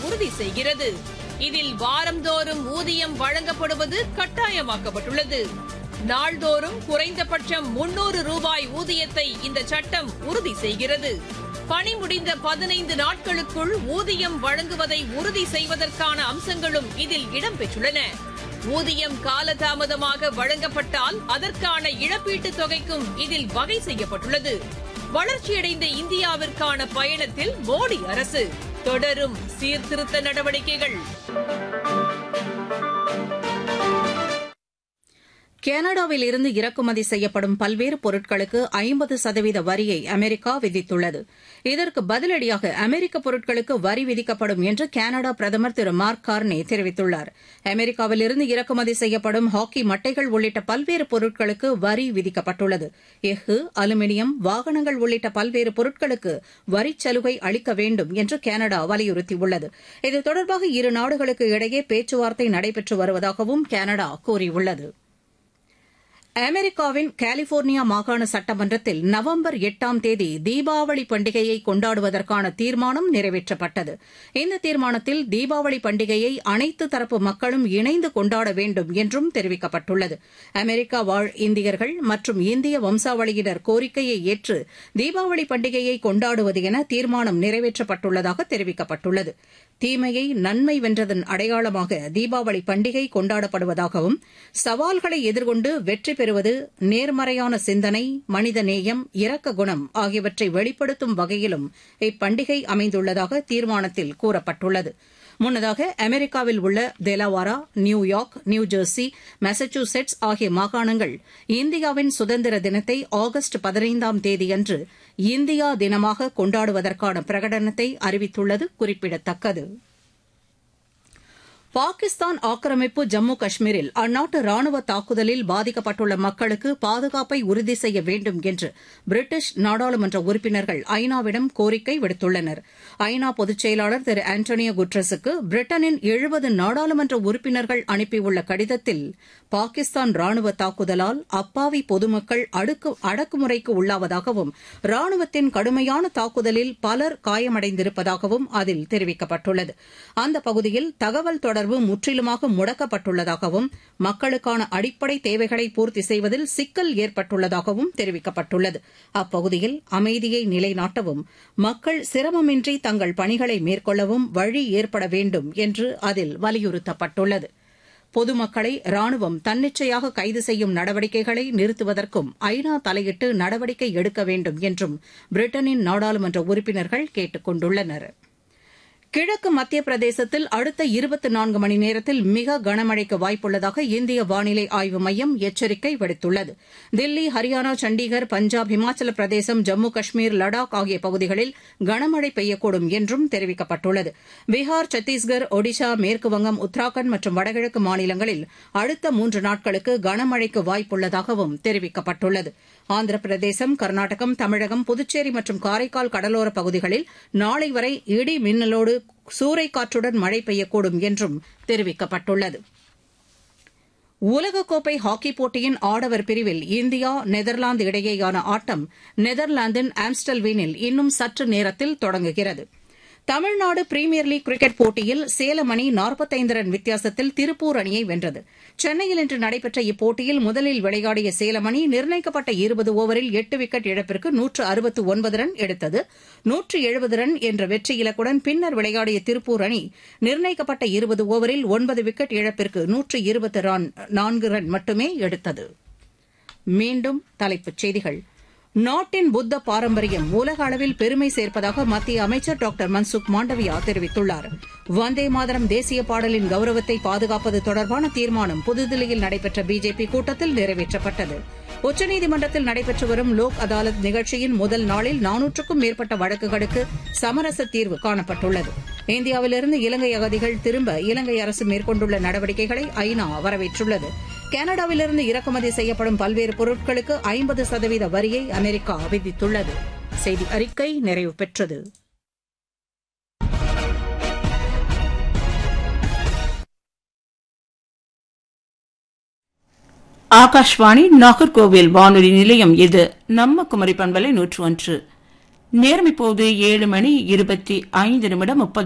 உறுதி செய்கிறது இதில் வாரந்தோறும் ஊதியம் வழங்கப்படுவது கட்டாயமாக்கப்பட்டுள்ளது நாள்தோறும் குறைந்தபட்சம் முன்னூறு ரூபாய் ஊதியத்தை இந்த சட்டம் உறுதி செய்கிறது பணி முடிந்த பதினைந்து நாட்களுக்குள் ஊதியம் வழங்குவதை உறுதி செய்வதற்கான அம்சங்களும் இதில் இடம்பெற்றுள்ளன ஊதியம் காலதாமதமாக வழங்கப்பட்டால் அதற்கான இழப்பீட்டுத் தொகைக்கும் இதில் வகை செய்யப்பட்டுள்ளது வளர்ச்சியடைந்த இந்தியாவிற்கான பயணத்தில் மோடி அரசு தொடரும் சீர்திருத்த நடவடிக்கைகள் கனடாவில் இருந்து இறக்குமதி செய்யப்படும் பல்வேறு பொருட்களுக்கு ஐம்பது சதவீத வரியை அமெரிக்கா விதித்துள்ளது இதற்கு பதிலடியாக அமெரிக்க பொருட்களுக்கு வரி விதிக்கப்படும் என்று கனடா பிரதமர் திரு மார்க் கார்னே தெரிவித்துள்ளார் அமெரிக்காவில் இருந்து இறக்குமதி செய்யப்படும் ஹாக்கி மட்டைகள் உள்ளிட்ட பல்வேறு பொருட்களுக்கு வரி விதிக்கப்பட்டுள்ளது எஃகு அலுமினியம் வாகனங்கள் உள்ளிட்ட பல்வேறு பொருட்களுக்கு வரிச் சலுகை அளிக்க வேண்டும் என்று கனடா வலியுறுத்தியுள்ளது இது தொடர்பாக இரு நாடுகளுக்கு இடையே பேச்சுவார்த்தை நடைபெற்று வருவதாகவும் கனடா கூறியுள்ளது அமெரிக்காவின் கலிபோர்னியா மாகாண சட்டமன்றத்தில் நவம்பர் எட்டாம் தேதி தீபாவளி பண்டிகையை கொண்டாடுவதற்கான தீர்மானம் நிறைவேற்றப்பட்டது இந்த தீர்மானத்தில் தீபாவளி பண்டிகையை அனைத்து தரப்பு மக்களும் இணைந்து கொண்டாட வேண்டும் என்றும் தெரிவிக்கப்பட்டுள்ளது அமெரிக்கா வாழ் இந்தியர்கள் மற்றும் இந்திய வம்சாவளியினர் கோரிக்கையை ஏற்று தீபாவளி பண்டிகையை கொண்டாடுவது என தீர்மானம் நிறைவேற்றப்பட்டுள்ளதாக தெரிவிக்கப்பட்டுள்ளது தீமையை நன்மை வென்றதன் அடையாளமாக தீபாவளி பண்டிகை கொண்டாடப்படுவதாகவும் சவால்களை எதிர்கொண்டு வெற்றி பெறுவது நேர்மறையான சிந்தனை மனிதநேயம் இரக்க குணம் ஆகியவற்றை வெளிப்படுத்தும் வகையிலும் இப்பண்டிகை அமைந்துள்ளதாக தீர்மானத்தில் கூறப்பட்டுள்ளது முன்னதாக அமெரிக்காவில் உள்ள தெலவாரா நியூயார்க் நியூஜெர்சி மசச்சூசெட்ஸ் ஆகிய மாகாணங்கள் இந்தியாவின் சுதந்திர தினத்தை ஆகஸ்ட் பதினைந்தாம் தேதியன்று இந்தியா தினமாக கொண்டாடுவதற்கான பிரகடனத்தை அறிவித்துள்ளது குறிப்பிடத்தக்கது பாகிஸ்தான் ஆக்கிரமிப்பு ஜம்மு காஷ்மீரில் அந்நாட்டு ராணுவ தாக்குதலில் பாதிக்கப்பட்டுள்ள மக்களுக்கு பாதுகாப்பை உறுதி செய்ய வேண்டும் என்று பிரிட்டிஷ் நாடாளுமன்ற உறுப்பினர்கள் ஐநாவிடம் கோரிக்கை விடுத்துள்ளனர் ஐநா பொதுச் செயலாளர் திரு ஆண்டோனியோ குட்ரஸுக்கு பிரிட்டனின் எழுபது நாடாளுமன்ற உறுப்பினர்கள் அனுப்பியுள்ள கடிதத்தில் பாகிஸ்தான் ராணுவ தாக்குதலால் அப்பாவி பொதுமக்கள் அடக்குமுறைக்கு உள்ளாவதாகவும் ராணுவத்தின் கடுமையான தாக்குதலில் பலர் காயமடைந்திருப்பதாகவும் அதில் தெரிவிக்கப்பட்டுள்ளது அந்த பகுதியில் தகவல் தொடர்பு முற்றிலுமாக முடக்கப்பட்டுள்ளதாகவும் மக்களுக்கான அடிப்படை தேவைகளை பூர்த்தி செய்வதில் சிக்கல் ஏற்பட்டுள்ளதாகவும் தெரிவிக்கப்பட்டுள்ளது அப்பகுதியில் அமைதியை நிலைநாட்டவும் மக்கள் சிரமமின்றி தங்கள் பணிகளை மேற்கொள்ளவும் வழி ஏற்பட வேண்டும் என்று அதில் வலியுறுத்தப்பட்டுள்ளது பொதுமக்களை ராணுவம் தன்னிச்சையாக கைது செய்யும் நடவடிக்கைகளை நிறுத்துவதற்கும் ஐநா தலையிட்டு நடவடிக்கை எடுக்க வேண்டும் என்றும் பிரிட்டனின் நாடாளுமன்ற உறுப்பினர்கள் கேட்டுக் கொண்டுள்ளனா் கிழக்கு மத்திய பிரதேசத்தில் அடுத்த இருபத்தி நான்கு மணி நேரத்தில் மிக கனமழைக்கு வாய்ப்புள்ளதாக இந்திய வானிலை ஆய்வு மையம் எச்சரிக்கை விடுத்துள்ளது தில்லி ஹரியானா சண்டிகர் பஞ்சாப் இமாச்சல பிரதேசம் ஜம்மு காஷ்மீர் லடாக் ஆகிய பகுதிகளில் கனமழை பெய்யக்கூடும் என்றும் தெரிவிக்கப்பட்டுள்ளது பீகார் சத்தீஸ்கர் ஒடிஷா மேற்குவங்கம் உத்தராகண்ட் மற்றும் வடகிழக்கு மாநிலங்களில் அடுத்த மூன்று நாட்களுக்கு கனமழைக்கு வாய்ப்புள்ளதாகவும் தெரிவிக்கப்பட்டுள்ளது ஆந்திர பிரதேசம் கர்நாடகம் தமிழகம் புதுச்சேரி மற்றும் காரைக்கால் கடலோர பகுதிகளில் நாளை வரை இடி மின்னலோடு சூறைக்காற்றுடன் மழை பெய்யக்கூடும் என்றும் தெரிவிக்கப்பட்டுள்ளது உலகக்கோப்பை ஹாக்கி போட்டியின் ஆடவர் பிரிவில் இந்தியா நெதர்லாந்து இடையேயான ஆட்டம் நெதர்லாந்தின் ஆம்ஸ்டல்வீனில் இன்னும் சற்று நேரத்தில் தொடங்குகிறது தமிழ்நாடு பிரீமியர் லீக் கிரிக்கெட் போட்டியில் சேலம் அணி நாற்பத்தைந்து ரன் வித்தியாசத்தில் திருப்பூர் அணியை வென்றது சென்னையில் இன்று நடைபெற்ற இப்போட்டியில் முதலில் விளையாடிய சேலம் அணி நிர்ணயிக்கப்பட்ட இருபது ஓவரில் எட்டு விக்கெட் இழப்பிற்கு நூற்று அறுபத்து ஒன்பது ரன் எடுத்தது நூற்று எழுபது ரன் என்ற வெற்றி இலக்குடன் பின்னர் விளையாடிய திருப்பூர் அணி நிர்ணயிக்கப்பட்ட இருபது ஓவரில் ஒன்பது விக்கெட் இழப்பிற்கு நூற்று இருபத்து நான்கு ரன் மட்டுமே எடுத்தது மீண்டும் தலைப்புச் செய்திகள் நாட்டின் புத்த பாரம்பரியம் உலக அளவில் பெருமை சேர்ப்பதாக மத்திய அமைச்சர் டாக்டர் மன்சுக் மாண்டவியா தெரிவித்துள்ளார் வந்தே மாதரம் தேசிய பாடலின் கௌரவத்தை பாதுகாப்பது தொடர்பான தீர்மானம் புதுதில்லியில் நடைபெற்ற பிஜேபி கூட்டத்தில் நிறைவேற்றப்பட்டது உச்சநீதிமன்றத்தில் நடைபெற்று வரும் லோக் அதாலத் நிகழ்ச்சியின் முதல் நாளில் நானூற்றுக்கும் மேற்பட்ட வழக்குகளுக்கு சமரச தீர்வு காணப்பட்டுள்ளது இந்தியாவிலிருந்து இலங்கை அகதிகள் திரும்ப இலங்கை அரசு மேற்கொண்டுள்ள நடவடிக்கைகளை ஐநா வரவேற்றுள்ளது கனடாவிலிருந்து இறக்குமதி செய்யப்படும் பல்வேறு பொருட்களுக்கு ஐம்பது சதவீத வரியை அமெரிக்கா விதித்துள்ளது செய்தி அறிக்கை நிறைவு பெற்றது ஆகாஷ்வாணி நாகர்கோவில் வானொலி நிலையம் இது நம்ம குமரி பண்பலை நூற்று ஒன்று நேரம் இப்போது ஏழு மணி இருபத்தி ஐந்து நிமிடம் முப்பது